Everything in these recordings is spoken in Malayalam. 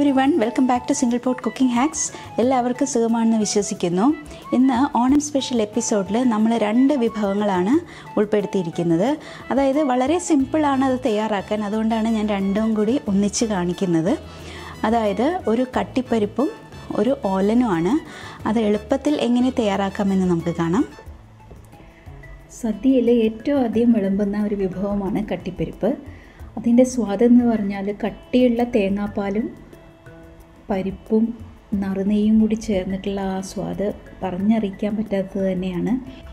every everyone welcome back to single pot cooking hacks എല്ലാവർക്കും സുഖമാണെന്ന് വിശ്വസിക്കുന്നു ഇന്ന് ഓണം സ്പെഷ്യൽ എപ്പിസോഡിൽ നമ്മൾ രണ്ട് വിഭവങ്ങളാണ് ഉൾപ്പെടുത്തിയിരിക്കുന്നത് അതായത് വളരെ സിമ്പിളാണ് അത് തയ്യാറാക്കാൻ അതുകൊണ്ടാണ് ഞാൻ രണ്ടും കൂടി ഒന്നിച്ച് കാണിക്കുന്നത് അതായത് ഒരു കട്ടിപ്പരിപ്പും ഒരു ഓലനുമാണ് അത് എളുപ്പത്തിൽ എങ്ങനെ തയ്യാറാക്കാമെന്ന് നമുക്ക് കാണാം സദ്യയിൽ ഏറ്റവും അധികം വിളമ്പുന്ന ഒരു വിഭവമാണ് കട്ടിപ്പരിപ്പ് അതിൻ്റെ സ്വാദെന്ന് പറഞ്ഞാൽ കട്ടിയുള്ള തേങ്ങാപ്പാലും പരിപ്പും നറുനെയ്യും കൂടി ചേർന്നിട്ടുള്ള ആ സ്വാദ് പറഞ്ഞറിയിക്കാൻ പറ്റാത്തത് തന്നെയാണ്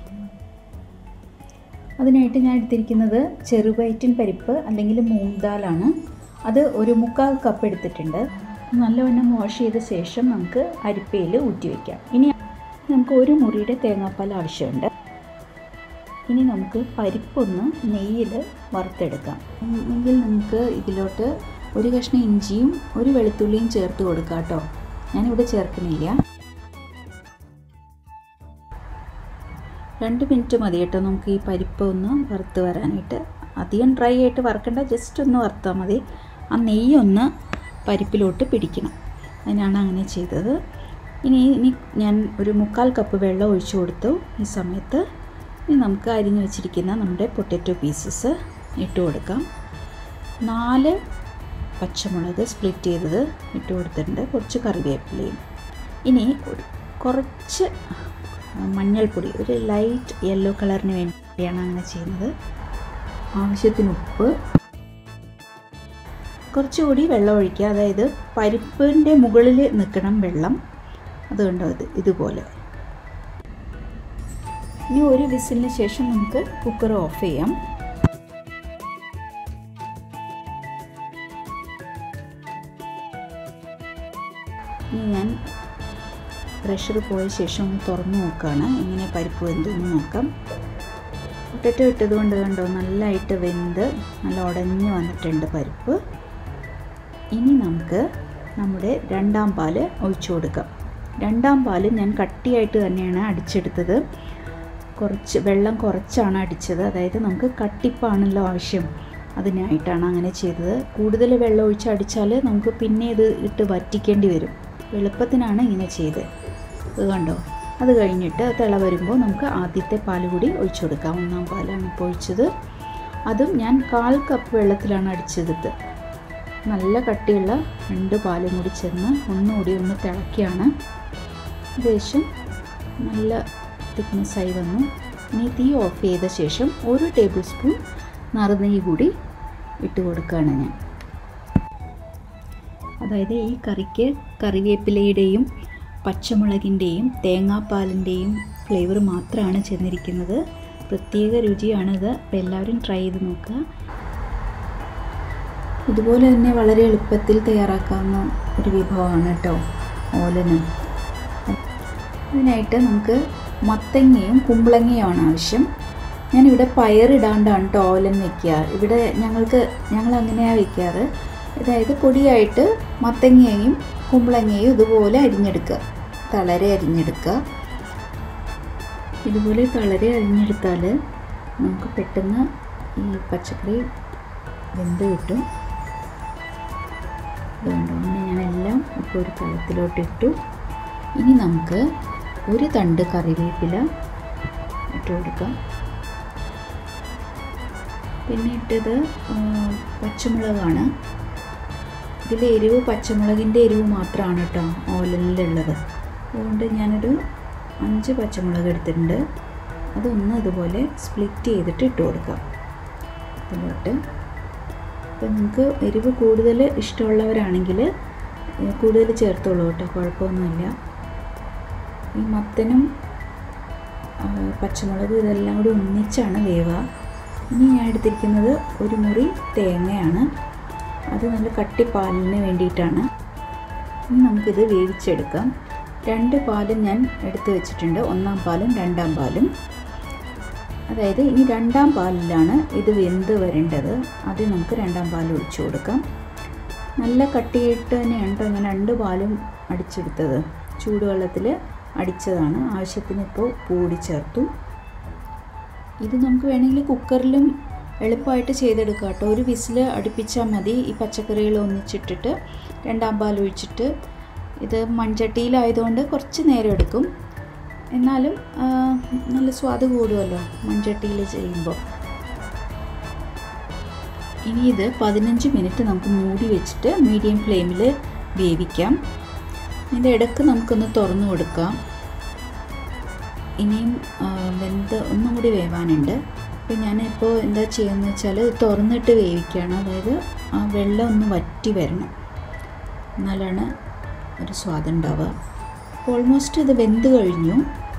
അതിനായിട്ട് ഞാൻ എടുത്തിരിക്കുന്നത് ചെറുപയറ്റിൻ പരിപ്പ് അല്ലെങ്കിൽ മൂങ് ദാലാണ് അത് ഒരു മുക്കാൽ കപ്പ് എടുത്തിട്ടുണ്ട് നല്ലവണ്ണം വാഷ് ചെയ്ത ശേഷം നമുക്ക് അരിപ്പയിൽ ഊറ്റി വയ്ക്കാം ഇനി നമുക്ക് ഒരു മുറിയുടെ തേങ്ങാപ്പാൽ ആവശ്യമുണ്ട് ഇനി നമുക്ക് പരിപ്പൊന്ന് നെയ്യിൽ വറുത്തെടുക്കാം എങ്കിൽ നമുക്ക് ഇതിലോട്ട് ഒരു കഷ്ണം ഇഞ്ചിയും ഒരു വെളുത്തുള്ളിയും ചേർത്ത് കൊടുക്കാം കേട്ടോ ഞാനിവിടെ ചേർക്കുന്നില്ല രണ്ട് മിനിറ്റ് മതി കേട്ടോ നമുക്ക് ഈ പരിപ്പ് ഒന്ന് വറുത്ത് വരാനായിട്ട് അധികം ഡ്രൈ ആയിട്ട് വറുക്കണ്ട ജസ്റ്റ് ഒന്ന് വറുത്താൽ മതി ആ നെയ്യൊന്ന് പരിപ്പിലോട്ട് പിടിക്കണം അതിനാണ് അങ്ങനെ ചെയ്തത് ഇനി ഇനി ഞാൻ ഒരു മുക്കാൽ കപ്പ് വെള്ളം ഒഴിച്ചു കൊടുത്തു ഈ സമയത്ത് ഇനി നമുക്ക് അരിഞ്ഞു വെച്ചിരിക്കുന്ന നമ്മുടെ പൊട്ടറ്റോ പീസസ് ഇട്ട് കൊടുക്കാം നാല് പച്ചമുളക് സ്പ്ലിറ്റ് ചെയ്തത് ഇട്ട് കൊടുത്തിട്ടുണ്ട് കുറച്ച് കറിവേപ്പിലയും ഇനി ഒരു കുറച്ച് മഞ്ഞൾപ്പൊടി ഒരു ലൈറ്റ് യെല്ലോ കളറിന് വേണ്ടിയാണ് അങ്ങനെ ചെയ്യുന്നത് ആവശ്യത്തിന് ഉപ്പ് കുറച്ചുകൂടി വെള്ളം ഒഴിക്കുക അതായത് പരിപ്പിൻ്റെ മുകളിൽ നിൽക്കണം വെള്ളം അതുകൊണ്ടോ ഇത് ഇതുപോലെ ഇനി ഒരു വിസിലിന് ശേഷം നമുക്ക് കുക്കർ ഓഫ് ചെയ്യാം ഇനി ഞാൻ പ്രഷർ പോയ ശേഷം ഒന്ന് തുറന്നു നോക്കുകയാണ് എങ്ങനെ പരിപ്പ് വെന്തെന്ന് നോക്കാം പൊട്ടറ്റോ ഇട്ടത് കൊണ്ട് കണ്ടോ നല്ലതായിട്ട് വെന്ത് നല്ല ഉടഞ്ഞു വന്നിട്ടുണ്ട് പരിപ്പ് ഇനി നമുക്ക് നമ്മുടെ രണ്ടാം പാല് ഒഴിച്ചു കൊടുക്കാം രണ്ടാം പാല് ഞാൻ കട്ടിയായിട്ട് തന്നെയാണ് അടിച്ചെടുത്തത് കുറച്ച് വെള്ളം കുറച്ചാണ് അടിച്ചത് അതായത് നമുക്ക് കട്ടിപ്പാണല്ലോ ആവശ്യം അതിനായിട്ടാണ് അങ്ങനെ ചെയ്തത് കൂടുതൽ വെള്ളം ഒഴിച്ച് അടിച്ചാൽ നമുക്ക് പിന്നെ ഇത് ഇട്ട് വറ്റിക്കേണ്ടി വരും എളുപ്പത്തിനാണ് ഇങ്ങനെ ചെയ്തത് ഇത് കണ്ടോ അത് കഴിഞ്ഞിട്ട് തിള വരുമ്പോൾ നമുക്ക് ആദ്യത്തെ പാൽ കൂടി ഒഴിച്ചു കൊടുക്കാം ഒന്നാം പാലാണ് ഇപ്പോൾ ഒഴിച്ചത് അതും ഞാൻ കാൽ കപ്പ് വെള്ളത്തിലാണ് അടിച്ചെടുത്ത് നല്ല കട്ടിയുള്ള രണ്ട് പാലും കൂടി ചെന്ന് ഒന്നുകൂടി ഒന്ന് തിളക്കിയാണ് ഏകദേശം നല്ല തിക്നെസ്സായി വന്നു ഇനി തീ ഓഫ് ചെയ്ത ശേഷം ഒരു ടേബിൾ സ്പൂൺ നറുനെയ്യ് കൂടി ഇട്ട് കൊടുക്കുകയാണ് ഞാൻ അതായത് ഈ കറിക്ക് കറിവേപ്പിലയുടെയും പച്ചമുളകിൻ്റെയും തേങ്ങാപ്പാലിൻ്റെയും ഫ്ലേവർ മാത്രമാണ് ചെന്നിരിക്കുന്നത് പ്രത്യേക രുചിയാണിത് അപ്പോൾ എല്ലാവരും ട്രൈ ചെയ്ത് നോക്കുക ഇതുപോലെ തന്നെ വളരെ എളുപ്പത്തിൽ തയ്യാറാക്കാവുന്ന ഒരു വിഭവമാണ് കേട്ടോ ഓലനും അതിനായിട്ട് നമുക്ക് മത്തങ്ങയും കുമ്പളങ്ങയുമാണ് ആവശ്യം ഞാനിവിടെ പയറിടാണ്ടാണ് കേട്ടോ ഓലൻ വയ്ക്കുക ഇവിടെ ഞങ്ങൾക്ക് ഞങ്ങൾ അങ്ങനെയാണ് വയ്ക്കാറ് അതായത് പൊടിയായിട്ട് മത്തങ്ങയും കുമ്പളങ്ങയും ഇതുപോലെ അരിഞ്ഞെടുക്കുക തളരെ അരിഞ്ഞെടുക്കുക ഇതുപോലെ തളരെ അരിഞ്ഞെടുത്താൽ നമുക്ക് പെട്ടെന്ന് ഈ പച്ചക്കറി വെന്ത് കിട്ടും അതുകൊണ്ടോ അങ്ങനെ ഞാനെല്ലാം ഇപ്പോൾ ഒരു തളത്തിലോട്ട് ഇട്ടു ഇനി നമുക്ക് ഒരു തണ്ട് കറിവേപ്പില ഇട്ട് കൊടുക്കാം പിന്നെ ഇട്ടത് പച്ചമുളകാണ് ഇതിൽ എരിവ് പച്ചമുളകിൻ്റെ എരിവ് മാത്രമാണ് കേട്ടോ ഓലനിലുള്ളത് അതുകൊണ്ട് ഞാനൊരു അഞ്ച് പച്ചമുളക് എടുത്തിട്ടുണ്ട് അതൊന്ന് ഇതുപോലെ സ്പ്ലിറ്റ് ചെയ്തിട്ട് ഇട്ട് കൊടുക്കാം ഇതിലോട്ട് അപ്പോൾ നിങ്ങൾക്ക് എരിവ് കൂടുതൽ ഇഷ്ടമുള്ളവരാണെങ്കിൽ കൂടുതൽ ചേർത്തോളൂ കേട്ടോ കുഴപ്പമൊന്നുമില്ല ഈ മത്തനും പച്ചമുളകും ഇതെല്ലാം കൂടി ഒന്നിച്ചാണ് വേവുക ഇനി ഞാൻ എടുത്തിരിക്കുന്നത് ഒരു മുറി തേങ്ങയാണ് അത് നല്ല കട്ടിപ്പാലിന് വേണ്ടിയിട്ടാണ് ഇനി നമുക്കിത് വേവിച്ചെടുക്കാം രണ്ട് പാലും ഞാൻ എടുത്തു വെച്ചിട്ടുണ്ട് ഒന്നാം പാലും രണ്ടാം പാലും അതായത് ഇനി രണ്ടാം പാലിലാണ് ഇത് വെന്ത് വരേണ്ടത് അത് നമുക്ക് രണ്ടാം പാൽ ഒഴിച്ചു കൊടുക്കാം നല്ല കട്ടിയിട്ട് തന്നെയാണ് കേട്ടോ ഞാൻ രണ്ട് പാലും അടിച്ചെടുത്തത് ചൂടുവെള്ളത്തിൽ അടിച്ചതാണ് ആവശ്യത്തിന് ഇപ്പോൾ പൂടി ചേർത്തു ഇത് നമുക്ക് വേണമെങ്കിൽ കുക്കറിലും എളുപ്പമായിട്ട് ചെയ്തെടുക്കുക കേട്ടോ ഒരു വിസിൽ അടുപ്പിച്ചാൽ മതി ഈ പച്ചക്കറികൾ ഒന്നിച്ചിട്ടിട്ട് രണ്ടാം പാൽ ഒഴിച്ചിട്ട് ഇത് മൺചട്ടിയിലായതുകൊണ്ട് കുറച്ച് നേരം എടുക്കും എന്നാലും ആ, നല്ല സ്വാദ് കൂടുമല്ലോ മൺചട്ടിയിൽ ചെയ്യുമ്പോൾ ഇനി ഇത് പതിനഞ്ച് മിനിറ്റ് നമുക്ക് മൂടി വെച്ചിട്ട് മീഡിയം ഫ്ലെയിമിൽ വേവിക്കാം ഇതിൻ്റെ ഇടയ്ക്ക് നമുക്കൊന്ന് തുറന്നു കൊടുക്കാം ഇനിയും ആ, വെന്ത് ഒന്നും കൂടി വേവാനുണ്ട് അപ്പോൾ ഞാനിപ്പോൾ എന്താ ചെയ്യുന്നത് വെച്ചാൽ ഇത് തുറന്നിട്ട് വേവിക്കുകയാണ് അതായത് ആ വെള്ളം ഒന്ന് വറ്റി വരണം എന്നാലാണ് ഒരു സ്വാദം ഉണ്ടാവുക അപ്പോൾ ഓൾമോസ്റ്റ് ഇത് വെന്ത് കഴിഞ്ഞു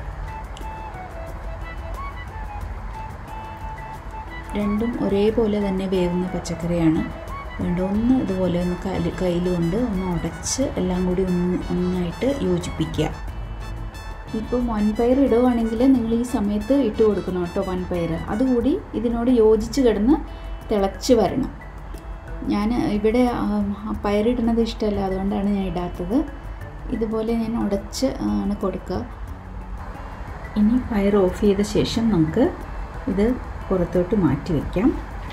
രണ്ടും ഒരേപോലെ തന്നെ വേവുന്ന പച്ചക്കറിയാണ് വേണ്ട ഒന്ന് ഇതുപോലെ ഒന്ന് കയ്യിൽ കയ്യിലുകൊണ്ട് ഒന്ന് ഉടച്ച് എല്ലാം കൂടി ഒന്ന് ഒന്നായിട്ട് യോജിപ്പിക്കുക ഇപ്പോൾ വൻപയർ ഇടുവാണെങ്കിൽ നിങ്ങൾ ഈ സമയത്ത് ഇട്ട് കൊടുക്കണം കേട്ടോ വൻപയർ അതുകൂടി ഇതിനോട് യോജിച്ച് കിടന്ന് തിളച്ച് വരണം ഞാൻ ഇവിടെ ആ, പയറിടുന്നത് ഇഷ്ടമല്ല അതുകൊണ്ടാണ് ഞാൻ ഇടാത്തത് ഇതുപോലെ ഞാൻ ഉടച്ച് ആണ് കൊടുക്കുക ഇനി പയർ ഓഫ് ചെയ്ത ശേഷം നമുക്ക് ഇത് പുറത്തോട്ട് മാറ്റി വയ്ക്കാം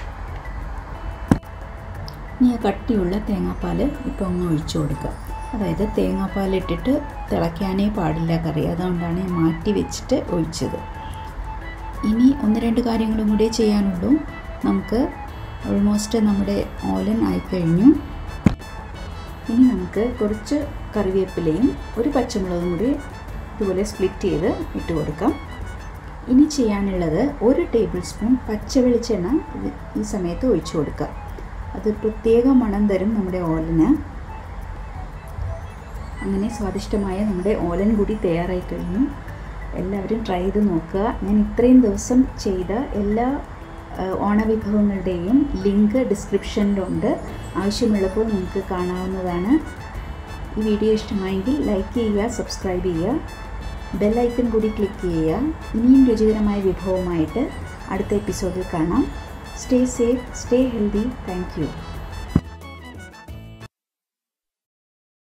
ഇനി ആ കട്ടിയുള്ള തേങ്ങാപ്പാൽ ഇപ്പോൾ അങ്ങ് ഒഴിച്ചു കൊടുക്കുക അതായത് തേങ്ങാപ്പാൽ ഇട്ടിട്ട് തിളയ്ക്കാനേ പാടില്ല കറി അതുകൊണ്ടാണ് ഞാൻ മാറ്റി വെച്ചിട്ട് ഒഴിച്ചത് ഇനി ഒന്ന് രണ്ട് കാര്യങ്ങളും കൂടി ചെയ്യാനുള്ളൂ നമുക്ക് ഓൾമോസ്റ്റ് നമ്മുടെ ഓലൻ ആയിക്കഴിഞ്ഞു ഇനി നമുക്ക് കുറച്ച് കറിവേപ്പിലയും ഒരു പച്ചമുളകും കൂടി ഇതുപോലെ സ്പ്ലിറ്റ് ചെയ്ത് ഇട്ട് കൊടുക്കാം ഇനി ചെയ്യാനുള്ളത് ഒരു ടേബിൾ സ്പൂൺ പച്ച വെളിച്ചെണ്ണ ഇത് ഈ സമയത്ത് ഒഴിച്ചു കൊടുക്കുക അത് പ്രത്യേക മണം തരും നമ്മുടെ ഓലന് അങ്ങനെ സ്വാദിഷ്ടമായ നമ്മുടെ ഓലൻ കൂടി തയ്യാറായി കഴിഞ്ഞു എല്ലാവരും ട്രൈ ചെയ്ത് നോക്കുക ഞാൻ ഇത്രയും ദിവസം ചെയ്ത എല്ലാ ആ, ഓണവിഭവങ്ങളുടെയും ലിങ്ക് ഡിസ്ക്രിപ്ഷനിലുണ്ട് ആവശ്യമുള്ളപ്പോൾ നിങ്ങൾക്ക് കാണാവുന്നതാണ് ഈ വീഡിയോ ഇഷ്ടമായെങ്കിൽ ലൈക്ക് ചെയ്യുക സബ്സ്ക്രൈബ് ചെയ്യുക ബെല്ലൈക്കൺ കൂടി ക്ലിക്ക് ചെയ്യുക ഇനിയും രുചികരമായ വിഭവമായിട്ട് അടുത്ത എപ്പിസോഡിൽ കാണാം stay safe stay healthy thank U